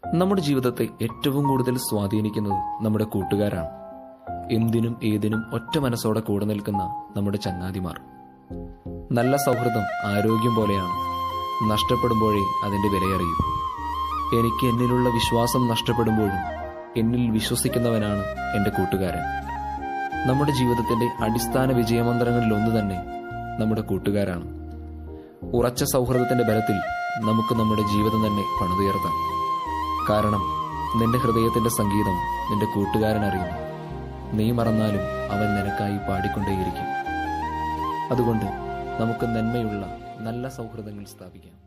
നമ്മുടെ ജീവിതത്തെ ഏറ്റവും കൂടുതൽ സ്വാധീനിക്കുന്നത് നമ്മുടെ കൂട്ടുകാരാണ് എന്തിനും ഏതിനും ഒറ്റ മനസ്സോടെ കൂടെ നിൽക്കുന്ന നമ്മുടെ ചങ്ങാതിമാർ നല്ല സൗഹൃദം ആരോഗ്യം പോലെയാണ് നഷ്ടപ്പെടുമ്പോഴേ അതിന്റെ വിലയറിയൂ എനിക്ക് എന്നിലുള്ള വിശ്വാസം നഷ്ടപ്പെടുമ്പോഴും എന്നിൽ വിശ്വസിക്കുന്നവനാണ് എൻ്റെ കൂട്ടുകാരൻ നമ്മുടെ ജീവിതത്തിന്റെ അടിസ്ഥാന വിജയമന്ത്രങ്ങളിൽ ഒന്ന് തന്നെ നമ്മുടെ കൂട്ടുകാരാണ് ഉറച്ച സൗഹൃദത്തിന്റെ ബലത്തിൽ നമുക്ക് നമ്മുടെ ജീവിതം തന്നെ പണിതുയർത്താം കാരണം നിന്റെ ഹൃദയത്തിന്റെ സംഗീതം നിന്റെ കൂട്ടുകാരൻ അറിയുന്നു നീ മറന്നാലും അവൻ നിനക്കായി പാടിക്കൊണ്ടേയിരിക്കും അതുകൊണ്ട് നമുക്ക് നന്മയുള്ള നല്ല സൗഹൃദങ്ങൾ സ്ഥാപിക്കാം